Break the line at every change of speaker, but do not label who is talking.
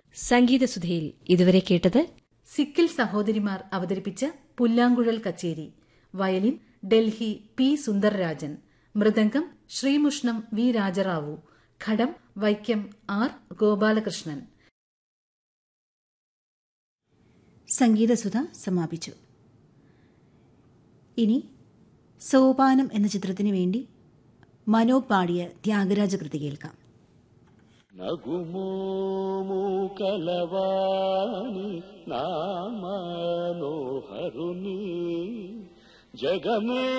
സംഗീതസുധയിൽ ഇതുവരെ കേട്ടത്
സിക്കിൽ സഹോദരിമാർ അവതരിപ്പിച്ച പുല്ലാങ്കുഴൽ കച്ചേരി വയലിൻ ഡൽഹി പി സുന്ദർരാജൻ മൃദംഗം ശ്രീമുഷ്ണം വി രാജറാവു ഘടം വൈക്കം ആർ ഗോപാലകൃഷ്ണൻ
സംഗീതസുധ സമാപിച്ചു ഇനി സോപാനം എന്ന ചിത്രത്തിന് വേണ്ടി മനോ പാടിയ ത്യാഗരാജ കൃതി കേൾക്കാം
నగుమోము కలవాణి నామనోహరుని జగమే